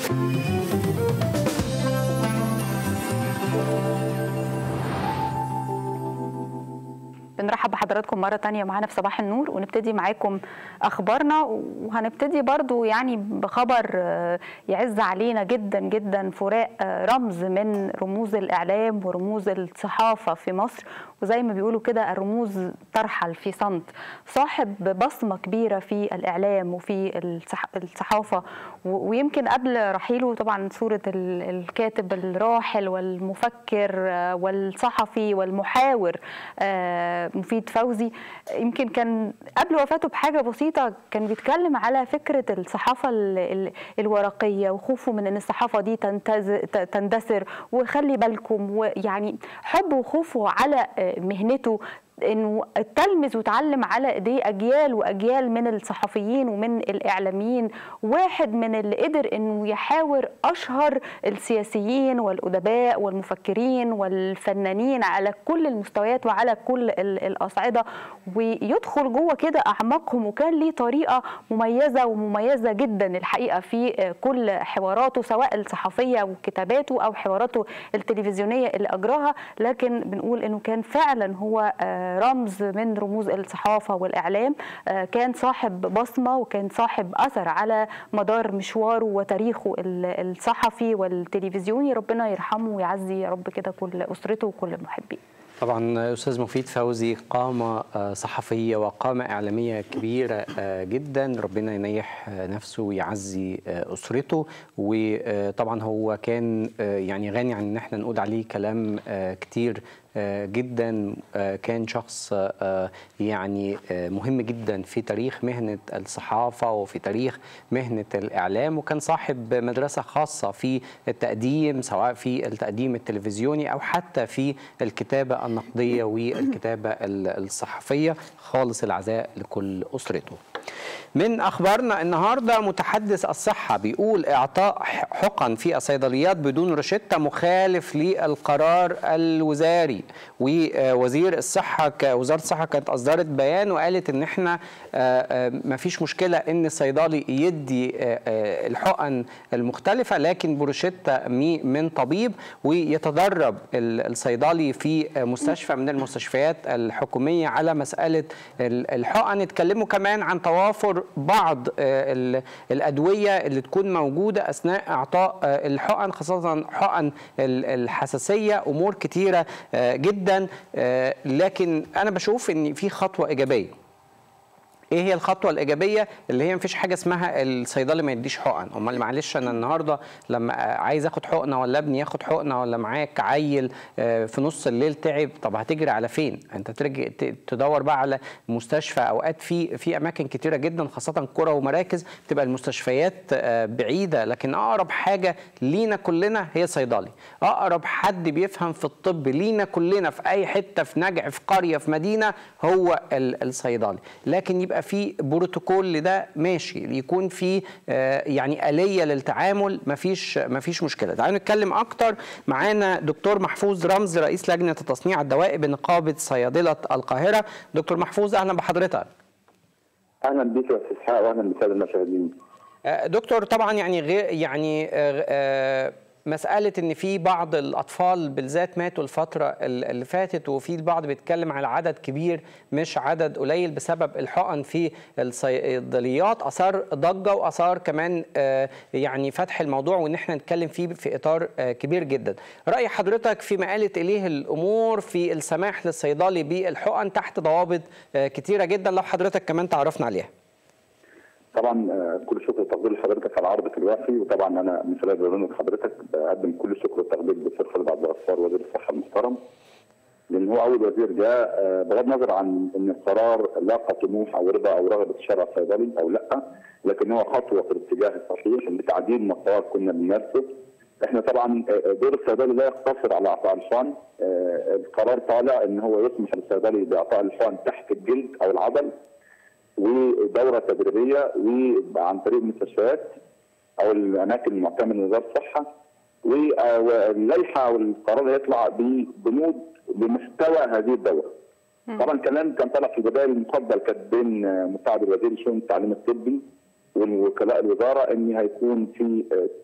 بنرحب بحضراتكم مرة تانية معانا في صباح النور ونبتدي معاكم أخبارنا وهنبتدي برضو يعني بخبر آه، يعز علينا جدا جدا فراق آه، رمز من رموز الإعلام ورموز الصحافة في مصر وزي ما بيقولوا كده الرموز ترحل في صمت صاحب بصمة كبيرة في الإعلام وفي الصح- الصحافة و- ويمكن قبل رحيله طبعا صورة ال- الكاتب الراحل والمفكر آه، والصحفي والمحاور آه، مفيد فوزي يمكن كان قبل وفاته بحاجة بسيطة كان بيتكلم على فكرة الصحافة ال- ال- الورقية وخوفه من أن الصحافة دي تنتز- ت- تندثر وخلي بالكم ويعني حبه وخوفه على آه، مهنته انه تلمذ وتعلم على ايديه اجيال واجيال من الصحفيين ومن الاعلاميين واحد من اللي قدر انه يحاور اشهر السياسيين والادباء والمفكرين والفنانين على كل المستويات وعلى كل ال- الاصعده ويدخل جوه كده اعماقهم وكان ليه طريقه مميزه ومميزه جدا الحقيقه في كل حواراته سواء الصحفيه وكتاباته او حواراته التلفزيونيه اللي اجراها لكن بنقول انه كان فعلا هو آه، رمز من رموز الصحافه والاعلام آه، كان صاحب بصمه وكان صاحب اثر على مدار مشواره وتاريخه ال- الصحفي والتلفزيوني ربنا يرحمه ويعزي يا رب كده كل اسرته وكل المحبين طبعا استاذ مفيد فوزي قامه آه، صحفيه وقامه اعلاميه كبيره آه، جدا ربنا ينيح آه، نفسه ويعزي آه، اسرته وطبعا هو كان آه، يعني غني عن ان احنا نقول عليه كلام آه، كتير آه، جدا آه، كان شخص آه، يعني آه، مهم جدا في تاريخ مهنه الصحافه وفي تاريخ مهنه الاعلام وكان صاحب مدرسه خاصه في التقديم سواء في التقديم التلفزيوني او حتى في الكتابه النقديه والكتابه ال- الصحفيه خالص العزاء لكل اسرته. من اخبارنا النهارده متحدث الصحه بيقول اعطاء حقن في الصيدليات بدون روشته مخالف للقرار الوزاري ووزير الصحه ك- وزاره الصحه كانت اصدرت بيان وقالت ان احنا ما فيش مشكله ان الصيدلي يدي آه، آه، الحقن المختلفه لكن بروشته مي- من طبيب ويتدرب ال- الصيدلي في آه، مستشفى من المستشفيات الحكوميه على مساله ال- الحقن اتكلموا كمان عن توافر بعض آه، ال- الادويه اللي تكون موجوده اثناء اعطاء آه، الحقن خاصه حقن ال- الحساسيه امور كتيره آه، جدا آه، لكن انا بشوف ان في خطوه ايجابيه ايه هي الخطوه الايجابيه اللي هي مفيش حاجه اسمها الصيدلي ما يديش حقن امال معلش انا النهارده لما عايز اخد حقنه ولا ابني ياخد حقنه ولا معاك عيل آه، في نص الليل تعب طب هتجري على فين انت ترجع ت- تدور بقى على مستشفى اوقات في في اماكن كتيره جدا خاصه قرى ومراكز بتبقى المستشفيات آه، بعيده لكن اقرب حاجه لينا كلنا هي صيدلي اقرب حد بيفهم في الطب لينا كلنا في اي حته في نجع في قريه في مدينه هو ال- الصيدلي لكن يبقى في بروتوكول لده ماشي يكون في آه، يعني آلية للتعامل مفيش مفيش مشكلة تعالوا نتكلم أكتر معانا دكتور محفوظ رمز رئيس لجنة تصنيع الدواء بنقابة صيادلة القاهرة دكتور محفوظ أهلا بحضرتك اهلا بك يا استاذ حق واهلا بالساده المشاهدين آه، دكتور طبعا يعني غير يعني آه، آه، مسألة إن في بعض الأطفال بالذات ماتوا الفترة ال- اللي فاتت وفي البعض بيتكلم على عدد كبير مش عدد قليل بسبب الحقن في الصيدليات أثار ضجة وأثار كمان آه، يعني فتح الموضوع وإن احنا نتكلم فيه في إطار آه، كبير جدا. رأي حضرتك فيما قالت إليه الأمور في السماح للصيدلي بالحقن تحت ضوابط آه، كتيرة جدا لو حضرتك كمان تعرفنا عليها. طبعا آه، كل شكر وتقدير لحضرتك على عرضك الوافي وطبعا انا من خلال برنامج حضرتك بقدم كل شكر وتقدير للدكتور خالد عبد الغفار وزير الصحه المحترم لان هو اول وزير جاء آه، بغض النظر عن ان القرار لاقى طموح او رضا او رغبه الشارع الصيدلي او لا لكن هو خطوه في الاتجاه الصحيح لتعديل مسار كنا بنمارسه احنا طبعا آه، دور الصيدلي لا يقتصر على اعطاء الحقن آه، القرار طالع ان هو يسمح للصيدلي باعطاء الحقن تحت الجلد او العضل ودوره تدريبيه وعن طريق المستشفيات او الاماكن المعتمده من وزاره الصحه و- آه، واللائحه والقرار هيطلع ببنود لمستوى هذه الدوره. طبعا كلام كان طلع في البدايه المفضل كانت بين آه، مساعد الوزير لشؤون التعليم الطبي والوكلاء الوزاره ان هيكون في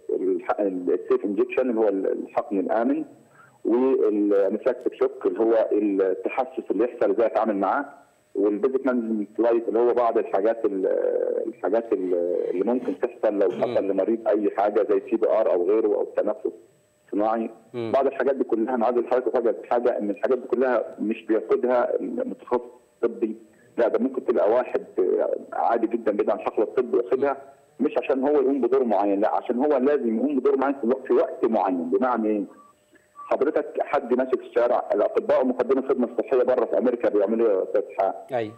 السيف انجكشن اللي هو الحقن الامن والانفلاكتيك شوك اللي هو التحسس اللي يحصل ازاي اتعامل معاه والبيزك مانجمنت لايف اللي هو بعض الحاجات الحاجات اللي ممكن تحصل لو حصل لمريض اي حاجه زي سي بي ار او غيره او تنفس صناعي بعض الحاجات دي كلها انا عايز الحضرتك افاجئك بحاجه ان الحاجات دي كلها مش بياخدها المتخصص الطبي لا ده ممكن تبقى واحد عادي جدا بعيد عن الحقل الطبي واخدها مش عشان هو يقوم بدور معين لا عشان هو لازم يقوم بدور معين في وقت معين بمعنى ايه؟ حضرتك حد ماشي في الشارع الاطباء ومقدمي الخدمه الصحيه بره في امريكا بيعملوا ايه يا استاذ حق؟ ايوه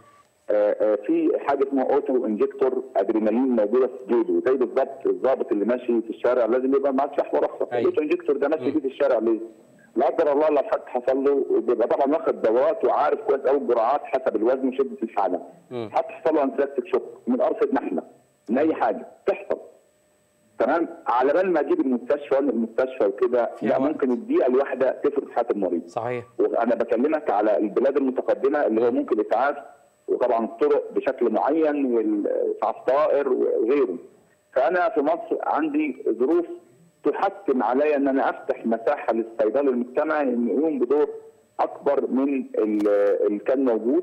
في حاجه اسمها اوتو انجكتور ادرينالين موجوده في جيبه زي بالظبط الضابط اللي ماشي في الشارع لازم يبقى معاه سلاح ورخصه أيوة. الاوتو انجكتور ده ماشي بيه في الشارع ليه؟ لا قدر الله لو حد حصل له بيبقى طبعا واخد دورات وعارف كويس قوي الجرعات حسب الوزن وشده الحاله حد حصل له انفلاكتيك شوك من قرصه نحله من اي حاجه تحصل تمام على بال ما اجيب المستشفى وأنا المستشفى وكده فيها لا وقت. ممكن الدقيقه الواحده تفرق في حياه المريض صحيح وانا بكلمك على البلاد المتقدمه اللي هو ممكن اسعاف وطبعا الطرق بشكل معين والاسعاف طائر وغيره فانا في مصر عندي ظروف تحتم علي ان انا افتح مساحه للصيدلي المجتمعي ان يقوم بدور اكبر من ال- اللي كان موجود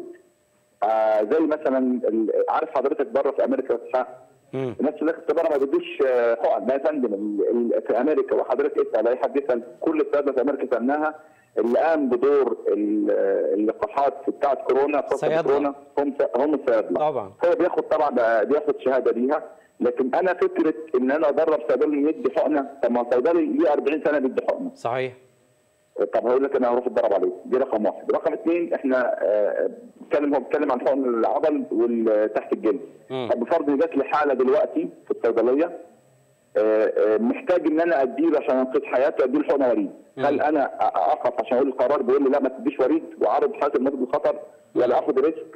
آه زي مثلا ال- عارف حضرتك بره في امريكا صح؟ مم. الناس اللي داخل بره ما بيدوش آه، حقن لا يا فندم ال- ال- في امريكا وحضرتك اسال اي حد يسال كل الصيادله في امريكا سالناها اللي قام بدور ال- آه، اللقاحات بتاعت كورونا خاصه صيادلة. كورونا هم هم الصيادله طبعا. هو بياخد طبعا ده- بياخد شهاده ليها لكن انا فكره ان انا ادرب صيدلي يدي حقنه طب ما الصيدلي ليه 40 سنه بيدي حقنه صحيح طب هقول لك انا هروح اتدرب عليه دي رقم واحد رقم اثنين احنا آه، بنتكلم هو بيتكلم عن حقن العضل والتحت الجلد مم. طب بفرض ان جات لي حاله دلوقتي في الصيدليه آه، آه، محتاج ان انا اديله عشان انقذ حياته اديله حقنه وريد هل انا أ- اقف عشان اقول القرار بيقول لي لا ما تديش وريد واعرض حاله المريض للخطر ولا اخد ريسك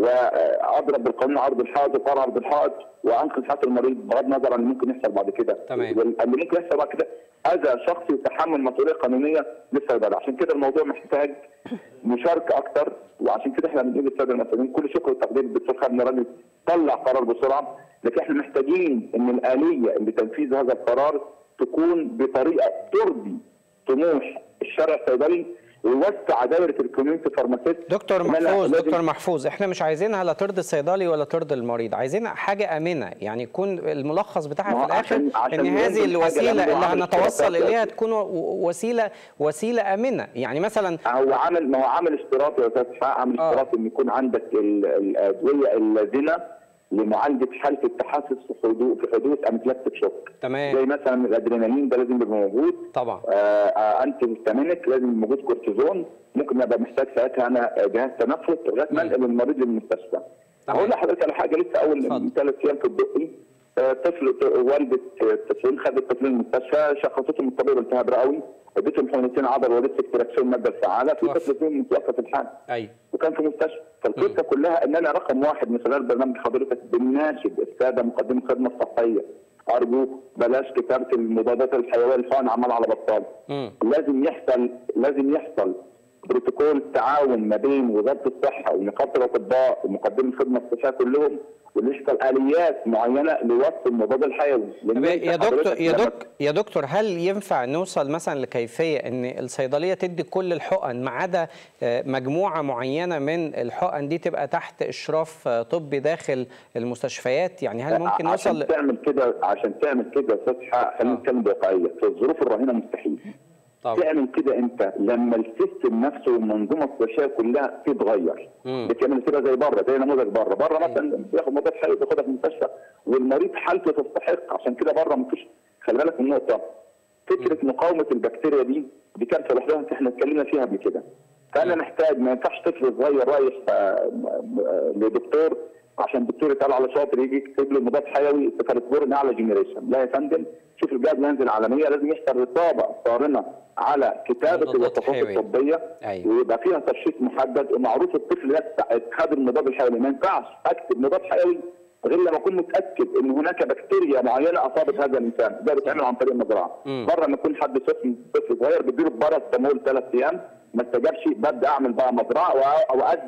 واضرب بالقانون عرض الحائط وقرار عرض الحائط وانقذ حياه المريض بغض النظر عن اللي ممكن يحصل بعد كده تمام. واللي ممكن يحصل بعد كده اذى شخصي وتحمل مسؤوليه قانونيه للصيدله عشان كده الموضوع محتاج مشاركه اكتر وعشان كده احنا بنقول للساده المسؤولين كل شكر وتقدير للدكتور خالد راجل طلع قرار بسرعه لكن احنا محتاجين ان الاليه لتنفيذ هذا القرار تكون بطريقه ترضي طموح الشارع الصيدلي ويوسع دائره الكوميونتي فارماسيست دكتور إن أنا محفوظ لازم- دكتور محفوظ احنا مش عايزينها لا ترضي الصيدلي ولا ترضي المريض عايزين حاجه امنه يعني يكون الملخص ما بتاعها هو في الاخر عشان- عشان ان يمكن هذه حاجة الوسيله لما هو اللي عامل هنتوصل اشتراطات اليها يعني. تكون و- وسيله وسيله امنه يعني مثلا هو عامل ما هو عامل اشتراط يا استاذ اسحاق عامل آه. اشتراط ان يكون عندك ال- الادويه اللازمه لمعالجه حاله التحسس في حدوث في حدوث انفلاكتيك شوك تمام. زي مثلا الادرينالين ده لازم يبقى موجود طبعا آه آه انتي هيستامينيك لازم يبقى موجود كورتيزون ممكن ابقى محتاج ساعتها انا جهاز تنفس لغايه ما انقل المريض للمستشفى تمام. هقول لحضرتك على حاجه لسه اول اتفضل. من ثلاث ايام في الدقي آه، طفل والده الطفلين خدت الطفلين المستشفى شخصتهم الطبيب التهاب رئوي اديتهم حقنتين عضل ولسه اكتراكسون الماده الفعاله في توفى. طفل فيهم متوفى الحال ايوه وكان في مستشفى فالقصه كلها ان انا رقم واحد من خلال برنامج حضرتك بنناشد الساده مقدمي الخدمه الصحيه ارجوك بلاش كتابه المضادات الحيويه الحقن عمال على بطال مم. لازم يحصل لازم يحصل بروتوكول تعاون ما بين وزاره الصحه ونقابه الاطباء ومقدمي الخدمه الصحيه كلهم ونشتغل اليات معينه لوصف المضاد الحيوي طب لأن يا أنت دكتور حضرتك يا لما- دكتور يا دكتور هل ينفع نوصل مثلا لكيفيه ان الصيدليه تدي كل الحقن ما عدا آه، مجموعه معينه من الحقن دي تبقى تحت اشراف آه، طبي داخل المستشفيات يعني هل ممكن عشان نوصل تعمل كده عشان تعمل كده يا استاذ حق خلينا آه. نتكلم بواقعيه في الظروف الرهينه مستحيل طبعا تعمل كده انت لما السيستم نفسه والمنظومه الصحيه كلها تتغير مم. بتعمل كده زي بره زي نموذج بره بره مثلا بياخد مضاد حيوي بياخدها في المستشفى والمريض حالته تستحق عشان كده بره مفيش خلي بالك من نقطه فكره مقاومه البكتيريا دي دي كانت لوحدها احنا اتكلمنا فيها قبل كده فانا محتاج ما ينفعش طفل صغير رايح آه، م- آه، لدكتور عشان الدكتور يتقال على شاطر يجي يكتب له مضاد حيوي سفالكبورين اعلى جنريشن لا يا فندم شوف الجهاز لاينز العالميه لازم يحصل رقابه صارمه على كتابه مضادات الوصفات حيوية. الطبيه أيوة. ويبقى فيها ترشيح محدد ومعروف الطفل ده خد المضاد الحيوي ما ينفعش اكتب مضاد حيوي غير لما اكون متاكد ان هناك بكتيريا معينه اصابت هذا الانسان ده بيتعمل عن طريق المزرعه مم. بره لما يكون حد طفل طفل صغير بديله باراسيتامول ثلاث ايام ما استجابش ببدا اعمل بقى مزرعه وأ- وادي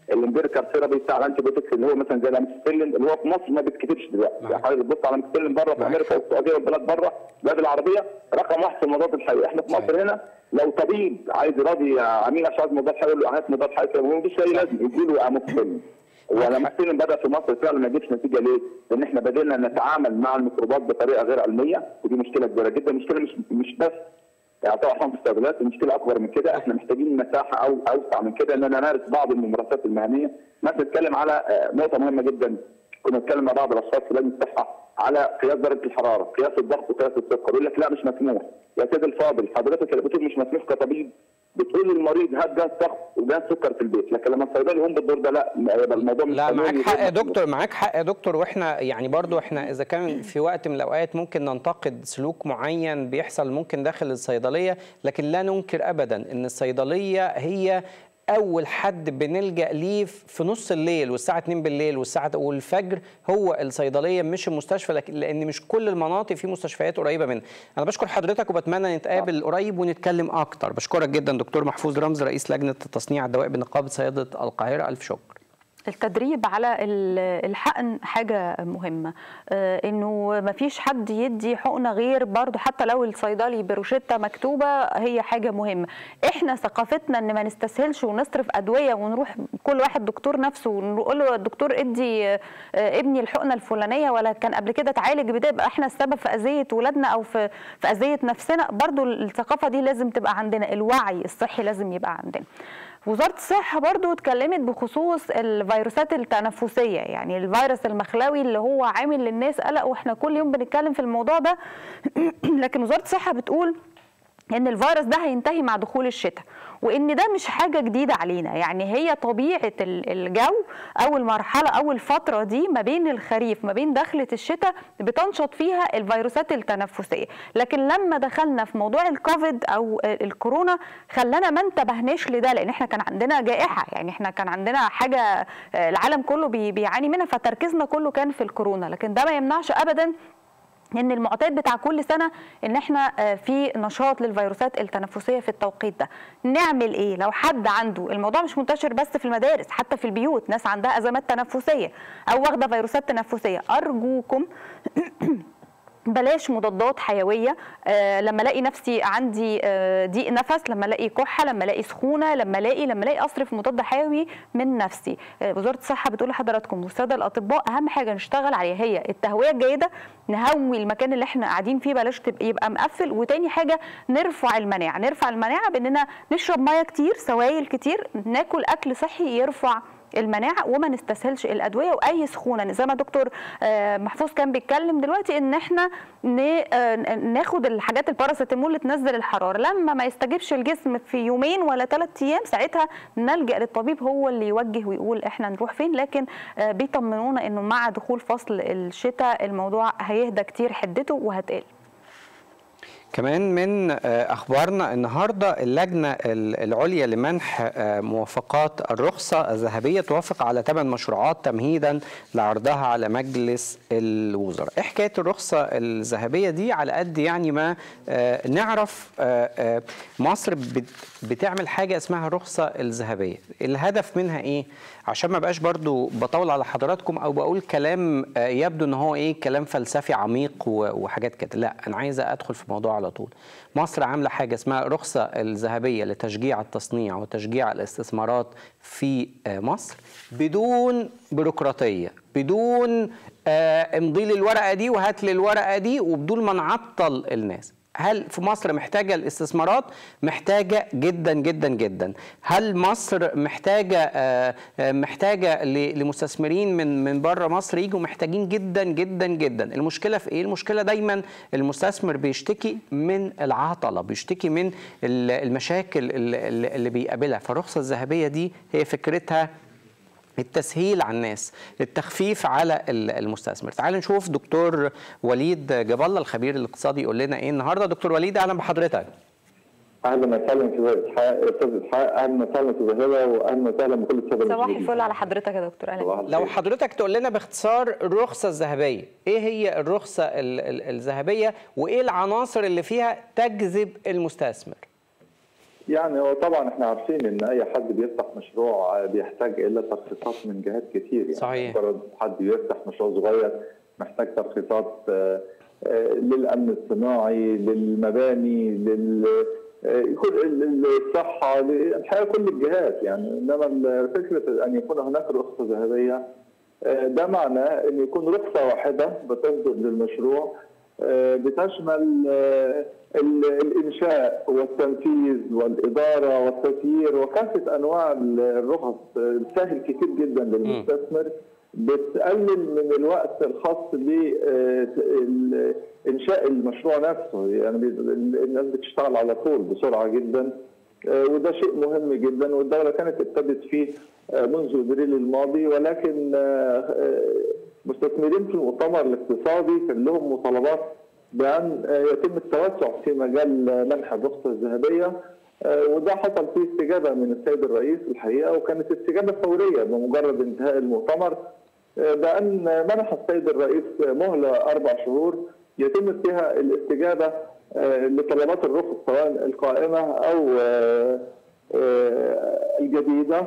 الامبيريكال ثيرابي بتاع الانتي بيوتكس اللي هو مثلا زي الامستيلين اللي هو في مصر ما بيتكتبش دلوقتي يعني حضرتك بتبص على الامستيلين بره في معاك امريكا حق. والسعوديه والبلاد بره البلاد العربيه رقم واحد في المضاد الحيوي احنا في صحيح. مصر هنا لو طبيب عايز يراضي عميل عشان عايز مضاد حيوي يقول له هات مضاد حيوي مفيش اي لازم يديله اموكسيلين والاموكسيلين بدا في مصر فعلا ما يجيبش نتيجه ليه؟ لان احنا بدينا نتعامل مع الميكروبات بطريقه غير علميه ودي مشكله كبيره جدا المشكله مش مش بس يعني طبعا في الصيدليات المشكله اكبر من كده احنا محتاجين مساحه او اوسع من كده اننا نمارس بعض الممارسات المهنيه مثلا نتكلم على آه، نقطه مهمه جدا كنا نتكلم مع بعض الاشخاص في لجنه الصحه على قياس درجه الحراره، قياس الضغط وقياس السكر، يقول لك لا مش مسموح، يا سيدي الفاضل حضرتك اللي بتقول مش مسموح كطبيب بتقول للمريض هات جهاز ضغط وجهاز سكر في البيت، لكن لما الصيدلي يقوم بالدور ده لا يبقى الموضوع مش لا قانوني معاك حق وغير يا مسموح. دكتور معاك حق يا دكتور واحنا يعني برضو احنا اذا كان في وقت من الاوقات ممكن ننتقد سلوك معين بيحصل ممكن داخل الصيدليه لكن لا ننكر ابدا ان الصيدليه هي اول حد بنلجا ليه في نص الليل والساعه 2 بالليل والساعه والفجر هو الصيدليه مش المستشفى لكن لان مش كل المناطق في مستشفيات قريبه منها انا بشكر حضرتك وبتمنى نتقابل قريب ونتكلم اكتر بشكرك جدا دكتور محفوظ رمز رئيس لجنه تصنيع الدواء بنقابه صيادله القاهره الف شكر التدريب على ال- الحقن حاجة مهمة آه، انه ما فيش حد يدي حقنة غير برضو حتى لو الصيدلي بروشتة مكتوبة هي حاجة مهمة احنا ثقافتنا ان ما نستسهلش ونصرف ادوية ونروح كل واحد دكتور نفسه ونقول له الدكتور ادي آه، ابني الحقنة الفلانية ولا كان قبل كده اتعالج بده يبقى احنا السبب في اذية ولادنا او في في اذية نفسنا برضو الثقافة دي لازم تبقى عندنا الوعي الصحي لازم يبقى عندنا وزاره الصحه برضو اتكلمت بخصوص الفيروسات التنفسيه يعني الفيروس المخلوي اللي هو عامل للناس قلق واحنا كل يوم بنتكلم في الموضوع ده لكن وزاره الصحه بتقول ان الفيروس ده هينتهي مع دخول الشتاء وان ده مش حاجه جديده علينا يعني هي طبيعه ال- الجو او المرحله او الفتره دي ما بين الخريف ما بين دخله الشتاء بتنشط فيها الفيروسات التنفسيه لكن لما دخلنا في موضوع الكوفيد او الكورونا خلانا ما انتبهناش لده لان احنا كان عندنا جائحه يعني احنا كان عندنا حاجه العالم كله بي- بيعاني منها فتركيزنا كله كان في الكورونا لكن ده ما يمنعش ابدا ان المعتاد بتاع كل سنه ان احنا آه، في نشاط للفيروسات التنفسيه في التوقيت ده نعمل ايه لو حد عنده الموضوع مش منتشر بس في المدارس حتى في البيوت ناس عندها ازمات تنفسيه او واخده فيروسات تنفسيه ارجوكم بلاش مضادات حيويه آه لما الاقي نفسي عندي آه ضيق نفس لما الاقي كحه لما الاقي سخونه لما الاقي لما الاقي اصرف مضاد حيوي من نفسي آه وزاره الصحه بتقول لحضراتكم والساده الاطباء اهم حاجه نشتغل عليها هي التهويه الجيده نهوي المكان اللي احنا قاعدين فيه بلاش تبقى يبقى مقفل وتاني حاجه نرفع المناعه نرفع المناعه باننا نشرب ميه كتير سوائل كتير ناكل اكل صحي يرفع المناعه وما نستسهلش الادويه واي سخونه زي ما دكتور آه، محفوظ كان بيتكلم دلوقتي ان احنا ن- آه، ناخد الحاجات الباراسيتامول اللي تنزل الحراره لما ما يستجيبش الجسم في يومين ولا ثلاث ايام ساعتها نلجا للطبيب هو اللي يوجه ويقول احنا نروح فين لكن آه، بيطمنونا انه مع دخول فصل الشتاء الموضوع هيهدى كتير حدته وهتقل كمان من آه، اخبارنا النهارده اللجنه ال- العليا لمنح آه، موافقات الرخصه الذهبيه توافق على ثمان مشروعات تمهيدا لعرضها على مجلس الوزراء. ايه حكايه الرخصه الذهبيه دي على قد يعني ما آه، نعرف آه، آه، مصر بت- بتعمل حاجه اسمها الرخصه الذهبيه. الهدف منها ايه؟ عشان ما بقاش برضو بطول على حضراتكم او بقول كلام آه، يبدو ان هو ايه كلام فلسفي عميق و- وحاجات كده لا انا عايزه ادخل في الموضوع على طول مصر عامله حاجه اسمها الرخصه الذهبيه لتشجيع التصنيع وتشجيع الاستثمارات في آه، مصر بدون بيروقراطيه بدون آه، امضي لي الورقه دي وهات لي الورقه دي وبدون ما نعطل الناس هل في مصر محتاجة الاستثمارات؟ محتاجة جدا جدا جدا. هل مصر محتاجة آه، آه، محتاجة ل- لمستثمرين من من بره مصر يجوا محتاجين جدا جدا جدا. المشكلة في ايه؟ المشكلة دايما المستثمر بيشتكي من العطلة، بيشتكي من ال- المشاكل اللي- اللي اللي بيقابلها، فالرخصة الذهبية دي هي فكرتها التسهيل على الناس التخفيف على ال- المستثمر تعال نشوف دكتور وليد جاب الله الخبير الاقتصادي يقول لنا ايه النهارده دكتور وليد اهلا بحضرتك اهلا وسهلا استاذ اسحاق استاذ اسحاق اهلا وسهلا استاذ هبه واهلا وسهلا بكل الساده صباح المشاهدين. الفل على حضرتك يا دكتور اهلا صباح بيك. لو الخير. حضرتك تقول لنا باختصار الرخصه الذهبيه ايه هي الرخصه ال- ال- الذهبيه وايه العناصر اللي فيها تجذب المستثمر يعني هو طبعا احنا عارفين ان اي حد بيفتح مشروع بيحتاج الى ترخيصات من جهات كتير يعني صحيح. مجرد حد بيفتح مشروع صغير محتاج ترخيصات آه، آه، للامن الصناعي للمباني لل آه، كل ال- ال- الصحه الحقيقه كل الجهات يعني انما فكره ان يكون هناك رخصه ذهبيه آه، ده معناه ان يكون رخصه واحده بتصدر للمشروع آه، بتشمل آه، ال- الانشاء والتنفيذ والاداره والتسيير وكافه انواع الرخص آه، بتسهل كتير جدا للمستثمر بتقلل من الوقت الخاص بانشاء المشروع نفسه يعني بي- الناس بتشتغل على طول بسرعه جدا آه، وده شيء مهم جدا والدوله كانت ابتدت فيه آه، منذ ابريل الماضي ولكن آه، آه، مستثمرين في المؤتمر الاقتصادي كان لهم مطالبات بان آه، يتم التوسع في مجال آه، منح الرخصه الذهبيه آه، وده حصل فيه استجابه من السيد الرئيس الحقيقه وكانت استجابه فوريه بمجرد انتهاء المؤتمر آه، بان منح السيد الرئيس مهله اربع شهور يتم فيها الاستجابه آه، لطلبات الرخص سواء القائمه او آه، آه، الجديده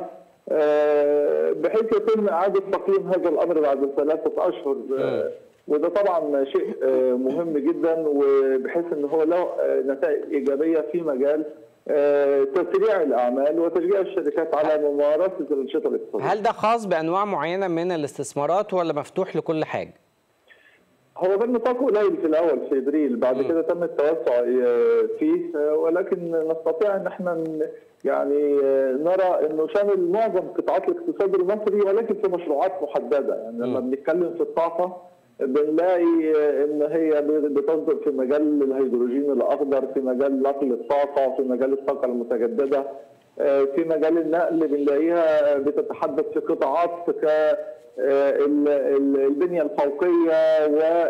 آه، بحيث يتم اعاده تقييم هذا الامر بعد ثلاثه اشهر آه، وده طبعا شيء آه، مهم جدا وبحيث ان هو له آه، نتائج ايجابيه في مجال آه، تسريع الاعمال وتشجيع الشركات على ممارسه الانشطه الاقتصاديه. هل ده خاص بانواع معينه من الاستثمارات ولا مفتوح لكل حاجه هو كان نطاقه قليل في الاول في ابريل بعد كده تم التوسع آه، فيه آه، ولكن نستطيع ان احنا ن- يعني آه، نرى انه شامل معظم قطاعات الاقتصاد المصري ولكن في مشروعات محدده يعني لما بنتكلم في الطاقه بنلاقي آه، ان هي بتصدر في مجال الهيدروجين الاخضر في مجال نقل الطاقه في مجال الطاقه المتجدده آه، في مجال النقل بنلاقيها بتتحدث في قطاعات ك آه، ال- ال- البنيه الفوقيه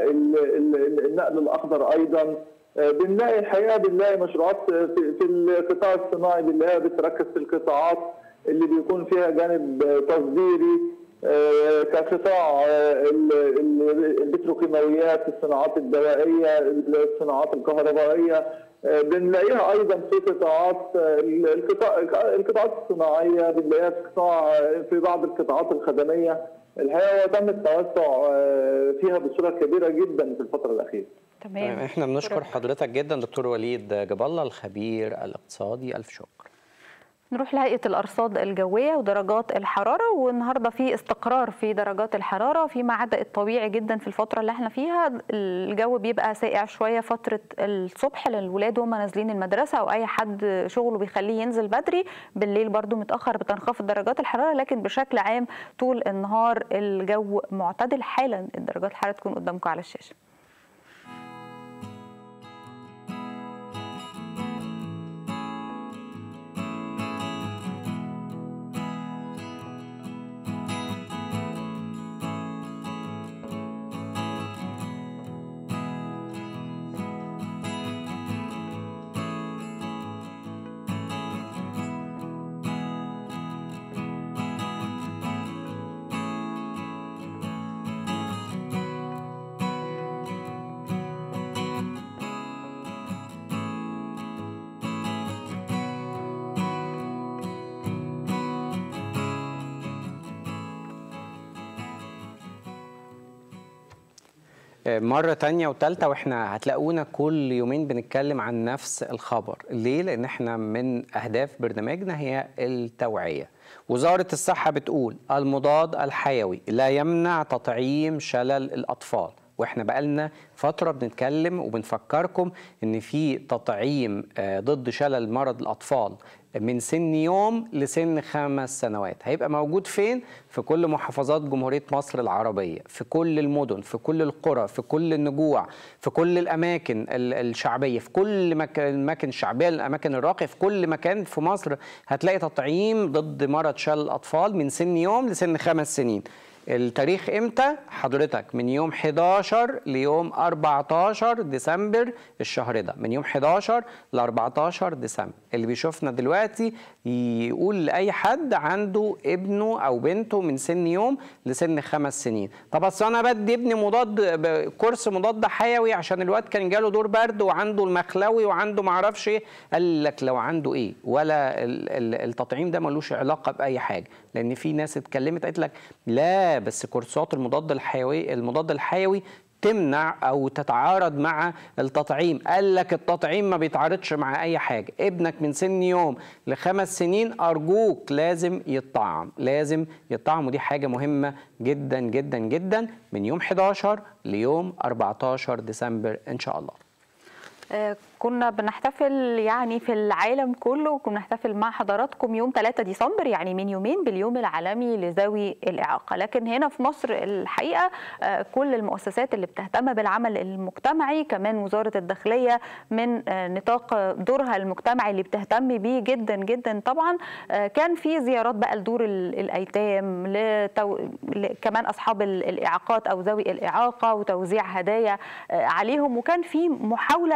والنقل الاخضر ايضا آه، بنلاقي الحقيقه بنلاقي مشروعات في في القطاع الصناعي بنلاقيها بتركز في القطاعات اللي بيكون فيها جانب آه، تصديري آه، كقطاع آه، ال- ال- البتروكيماويات الصناعات الدوائيه الصناعات الكهربائيه آه، بنلاقيها ايضا في قطاعات آه، القطاع القطاعات الصناعيه بنلاقيها في قطاع في بعض القطاعات الخدميه الحقيقه وتم التوسع آه، فيها بصوره كبيره جدا في الفتره الاخيره تمام احنا بنشكر حضرتك جدا دكتور وليد جاب الله الخبير الاقتصادي الف شكر نروح لهيئة الأرصاد الجوية ودرجات الحرارة والنهاردة في استقرار في درجات الحرارة فيما عدا الطبيعي جدا في الفترة اللي احنا فيها الجو بيبقى ساقع شوية فترة الصبح للولاد وهم نازلين المدرسة أو أي حد شغله بيخليه ينزل بدري بالليل برضو متأخر بتنخفض درجات الحرارة لكن بشكل عام طول النهار الجو معتدل حالا الدرجات الحرارة تكون قدامكم على الشاشة مرة تانية وتالتة واحنا هتلاقونا كل يومين بنتكلم عن نفس الخبر ليه؟ لأن احنا من أهداف برنامجنا هي التوعية وزارة الصحة بتقول المضاد الحيوي لا يمنع تطعيم شلل الأطفال واحنا بقالنا فترة بنتكلم وبنفكركم ان في تطعيم آه، ضد شلل مرض الأطفال من سن يوم لسن خمس سنوات هيبقى موجود فين؟ في كل محافظات جمهورية مصر العربية في كل المدن في كل القرى في كل النجوع في كل الأماكن ال- الشعبية في كل مك- الأماكن الشعبية الأماكن الراقية في كل مكان في مصر هتلاقي تطعيم ضد مرض شلل الأطفال من سن يوم لسن خمس سنين التاريخ امتى حضرتك من يوم 11 ليوم 14 ديسمبر الشهر ده من يوم 11 ل 14 ديسمبر اللي بيشوفنا دلوقتي يقول لاي حد عنده ابنه او بنته من سن يوم لسن خمس سنين طب اصل انا بدي ابني مضاد ب- كورس مضاد حيوي عشان الواد كان جاله دور برد وعنده المخلوي وعنده معرفش ايه قال لك لو عنده ايه ولا ال- ال- التطعيم ده ملوش علاقه باي حاجه لان في ناس اتكلمت قالت لك لا بس كورسات المضاد الحيوي المضاد الحيوي تمنع او تتعارض مع التطعيم قال لك التطعيم ما بيتعارضش مع اي حاجه ابنك من سن يوم لخمس سنين ارجوك لازم يطعم لازم يطعم ودي حاجه مهمه جدا جدا جدا من يوم 11 ليوم 14 ديسمبر ان شاء الله آه، كنا بنحتفل يعني في العالم كله كنا بنحتفل مع حضراتكم يوم 3 ديسمبر يعني من يومين باليوم العالمي لذوي الإعاقة لكن هنا في مصر الحقيقة آه، كل المؤسسات اللي بتهتم بالعمل المجتمعي كمان وزارة الداخلية من آه، نطاق دورها المجتمعي اللي بتهتم بيه جدا جدا طبعا آه، كان في زيارات بقى لدور ال- الأيتام لتو... ل- كمان أصحاب ال- الإعاقات أو ذوي الإعاقة وتوزيع هدايا آه، عليهم وكان في محاولة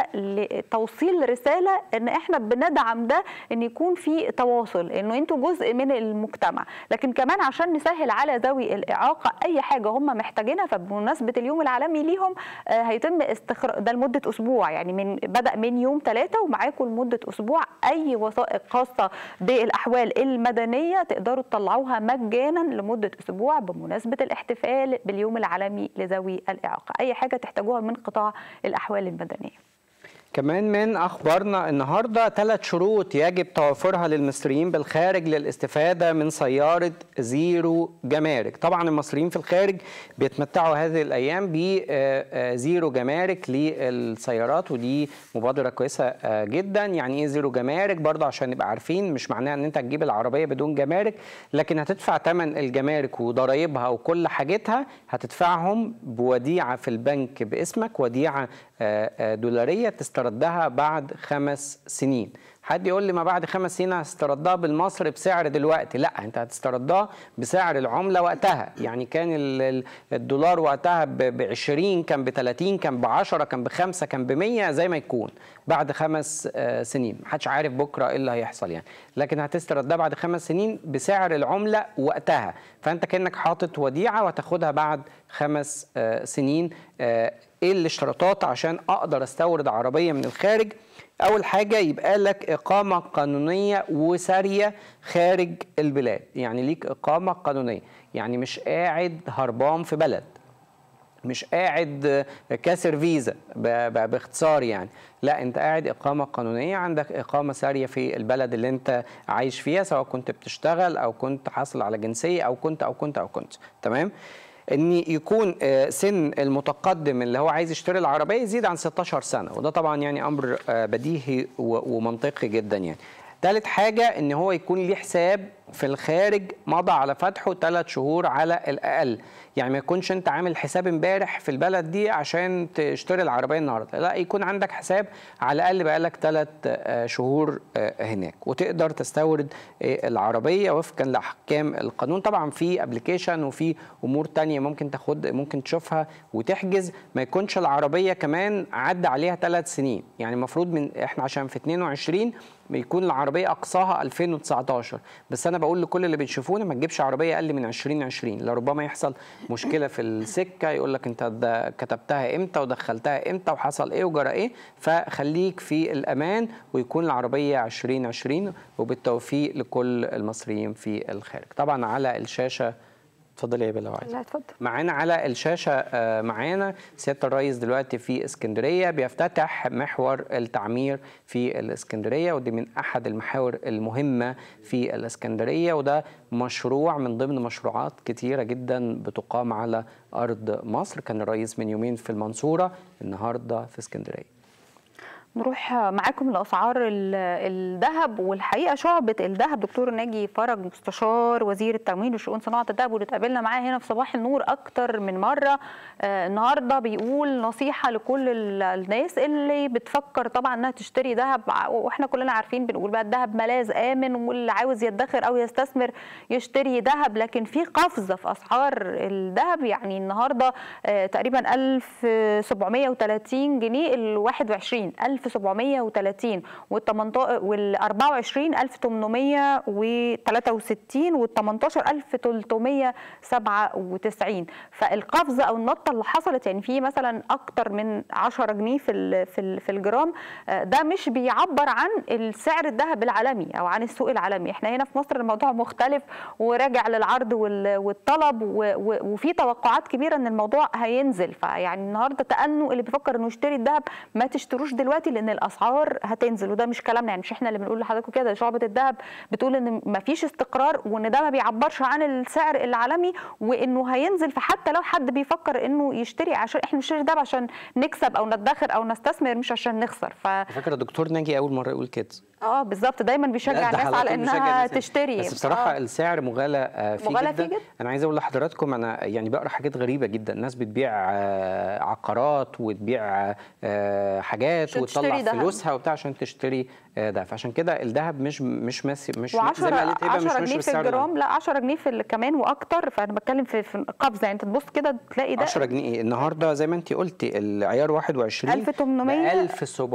لتوصيل رسالة ان احنا بندعم ده ان يكون في تواصل انه انتوا جزء من المجتمع لكن كمان عشان نسهل على ذوي الإعاقة اي حاجة هم محتاجينها فبمناسبة اليوم العالمي ليهم آه، هيتم استخراج ده لمدة اسبوع يعني من بدأ من يوم ثلاثة ومعاكم لمدة اسبوع اي وثائق خاصة بالاحوال المدنية تقدروا تطلعوها مجانا لمدة اسبوع بمناسبة الاحتفال باليوم العالمي لذوي الإعاقة اي حاجة تحتاجوها من قطاع الاحوال المدنية كمان من اخبارنا النهارده ثلاث شروط يجب توفرها للمصريين بالخارج للاستفاده من سياره زيرو جمارك طبعا المصريين في الخارج بيتمتعوا هذه الايام بزيرو جمارك للسيارات ودي مبادره كويسه آه، جدا يعني ايه زيرو جمارك برضه عشان نبقى عارفين مش معناها ان انت تجيب العربيه بدون جمارك لكن هتدفع ثمن الجمارك وضرايبها وكل حاجتها هتدفعهم بوديعه في البنك باسمك وديعه آه، آه، دولاريه تستردها بعد خمس سنين حد يقول لي ما بعد خمس سنين هتستردها بالمصري بسعر دلوقتي لا انت هتستردها بسعر العمله وقتها يعني كان ال- ال- الدولار وقتها ب 20 كان ب 30 كان ب 10 كان ب 5 كان ب 100 زي ما يكون بعد خمس آه، سنين محدش عارف بكره ايه اللي هيحصل يعني لكن هتستردها بعد خمس سنين بسعر العمله وقتها فانت كانك حاطط وديعه وهتاخدها بعد خمس آه، سنين آه، ايه الاشتراطات عشان اقدر استورد عربيه من الخارج اول حاجه يبقى لك اقامه قانونيه وساريه خارج البلاد يعني ليك اقامه قانونيه يعني مش قاعد هربان في بلد مش قاعد كاسر فيزا ب- ب- باختصار يعني لا انت قاعد اقامه قانونيه عندك اقامه ساريه في البلد اللي انت عايش فيها سواء كنت بتشتغل او كنت حاصل على جنسيه او كنت او كنت او كنت تمام ان يكون آه، سن المتقدم اللي هو عايز يشتري العربيه يزيد عن 16 سنه وده طبعا يعني امر آه، بديهي و- ومنطقي جدا يعني ثالث حاجة ان هو يكون ليه حساب في الخارج مضى على فتحه ثلاث شهور على الاقل يعني ما يكونش انت عامل حساب امبارح في البلد دي عشان تشتري العربيه النهارده لا يكون عندك حساب على الاقل بقالك ثلاث شهور آه، هناك وتقدر تستورد آه، العربيه وفقا لاحكام القانون طبعا في ابلكيشن وفي امور تانية ممكن تاخد ممكن تشوفها وتحجز ما يكونش العربيه كمان عدى عليها ثلاث سنين يعني المفروض من احنا عشان في 22 بيكون العربيه اقصاها 2019 بس انا بقول لكل اللي بيشوفونا ما تجيبش عربيه اقل من 2020 لربما يحصل مشكله في السكه يقول لك انت ده كتبتها امتى ودخلتها امتى وحصل ايه وجرى ايه فخليك في الامان ويكون العربيه 2020 وبالتوفيق لكل المصريين في الخارج طبعا على الشاشه اتفضلي يا بلا لو عايزة. لا اتفضل معانا على الشاشة آه، معانا سيادة الرئيس دلوقتي في اسكندرية بيفتتح محور التعمير في الاسكندرية ودي من أحد المحاور المهمة في الاسكندرية وده مشروع من ضمن مشروعات كتيرة جدا بتقام على أرض مصر كان الرئيس من يومين في المنصورة النهاردة في اسكندرية نروح معاكم لاسعار ال- الذهب والحقيقه شعبه الذهب دكتور ناجي فرج مستشار وزير التموين وشؤون صناعه الذهب واللي اتقابلنا معاه هنا في صباح النور اكتر من مره آه النهارده بيقول نصيحه لكل ال- الناس اللي بتفكر طبعا انها تشتري ذهب واحنا كلنا عارفين بنقول بقى الذهب ملاذ امن واللي عاوز يدخر او يستثمر يشتري ذهب لكن في قفزه في اسعار الذهب يعني النهارده آه تقريبا 1730 جنيه ال 21 1730 وال 18 وال 24 1863 وال 18 1397 فالقفزه او النطه اللي حصلت يعني في مثلا اكتر من 10 جنيه في ال- في ال- في الجرام آه، ده مش بيعبر عن السعر الذهب العالمي او عن السوق العالمي احنا هنا في مصر الموضوع مختلف وراجع للعرض وال- والطلب و- و- وفي توقعات كبيره ان الموضوع هينزل فيعني النهارده تأنوا اللي بيفكر انه يشتري الذهب ما تشتروش دلوقتي لان الاسعار هتنزل وده مش كلامنا يعني مش احنا اللي بنقول لحضراتكم كده شعبه الذهب بتقول ان ما فيش استقرار وان ده ما بيعبرش عن السعر العالمي وانه هينزل فحتى لو حد بيفكر انه يشتري عشان احنا بنشتري الذهب عشان نكسب او ندخر او نستثمر مش عشان نخسر ف فاكره دكتور ناجي اول مره يقول كده اه بالظبط دايما لا، بيشجع ده الناس على على طول بيشجع انها الناس. تشتري بس بصراحه آه. السعر مغالى آه، فيه مغالى جدا. فيه جدا. انا عايز اقول لحضراتكم انا يعني بقرا حاجات غريبه جدا الناس بتبيع آه، عقارات وتبيع آه، حاجات عشان وتطلع تشتري دهب. فلوسها وبتاع عشان تشتري آه، ده فعشان كده الذهب مش مش ماشي مش زي و10 ما قالت هبه مش 10 ماشي جنيه في بالسعر ده. الجرام لا 10 جنيه في ال- كمان واكتر فانا بتكلم في في قفزه يعني انت تبص كده تلاقي ده 10 جنيه النهارده زي ما انت قلتي العيار 21 1800 ب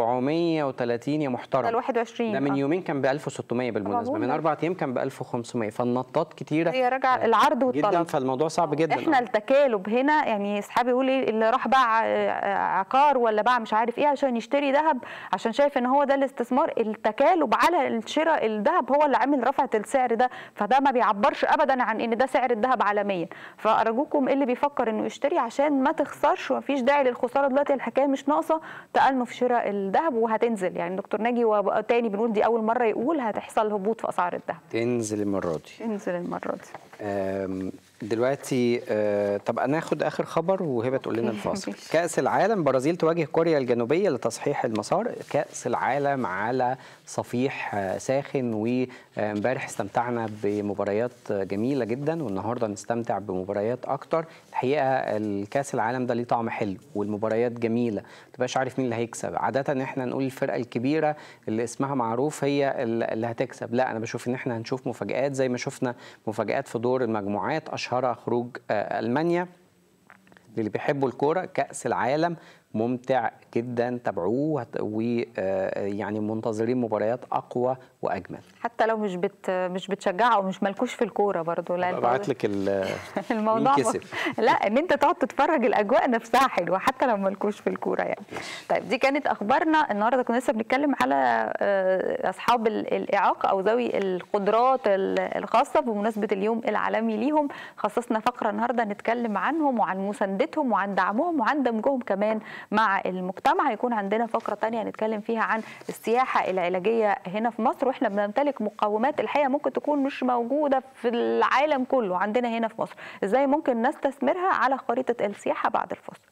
1730 يا محترم ده ال 21 ده من آه. يومين كان ب 1600 بالمناسبه بقول من لك. اربع ايام كان ب 1500 فالنطات كتيره هي راجعه العرض جدا والطلب فالموضوع صعب جدا احنا التكالب هنا يعني اصحابي يقول ايه اللي راح باع آه، عقار ولا باع مش عارف ايه عشان يشتري ذهب عشان شايف ان هو ده الاستثمار التكالب على شراء الذهب هو اللي عامل رفعه السعر ده فده ما بيعبرش ابدا عن ان ده سعر الذهب عالميا فارجوكم اللي بيفكر انه يشتري عشان ما تخسرش ومفيش داعي للخساره دلوقتي الحكايه مش ناقصه تأنوا في شراء الذهب وهتنزل يعني دكتور ناجي وتاني بنقول دي اول مره يقول هتحصل هبوط في اسعار الذهب تنزل المره دي تنزل المره دي آم، دلوقتي آه، طب ناخد اخر خبر وهبه تقول لنا الفاصل كاس العالم برازيل تواجه كوريا الجنوبيه لتصحيح المسار كاس العالم على صفيح آه، ساخن وامبارح استمتعنا بمباريات آه، جميله جدا والنهارده نستمتع بمباريات اكتر الحقيقه الكاس العالم ده ليه طعم حلو والمباريات جميله ما تبقاش عارف مين اللي هيكسب عاده احنا نقول الفرقه الكبيره اللي اسمها معروف هي اللي هتكسب لا انا بشوف ان احنا هنشوف مفاجآت زي ما شفنا مفاجآت في دور المجموعات اشهرها خروج آه، المانيا للي بيحبوا الكوره كاس العالم ممتع جدا تابعوه ويعني منتظرين مباريات اقوى واجمل حتى لو مش بت مش بتشجعه او مش مالكوش في الكوره برضه لا ابعت لك ال- الموضوع مين م- كسب لا ان انت تقعد تتفرج الاجواء نفسها حلوه حتى لو مالكوش في الكوره يعني طيب دي كانت اخبارنا النهارده كنا لسه بنتكلم على آه، اصحاب ال- الاعاقه او ذوي القدرات ال- الخاصه بمناسبه اليوم العالمي ليهم خصصنا فقره النهارده نتكلم عنهم وعن مساندتهم وعن دعمهم وعن دمجهم كمان مع المجتمع هيكون عندنا فقره تانية هنتكلم فيها عن السياحه العلاجيه هنا في مصر واحنا بنمتلك مقومات الحقيقه ممكن تكون مش موجوده في العالم كله عندنا هنا في مصر ازاي ممكن نستثمرها على خريطه السياحه بعد الفاصل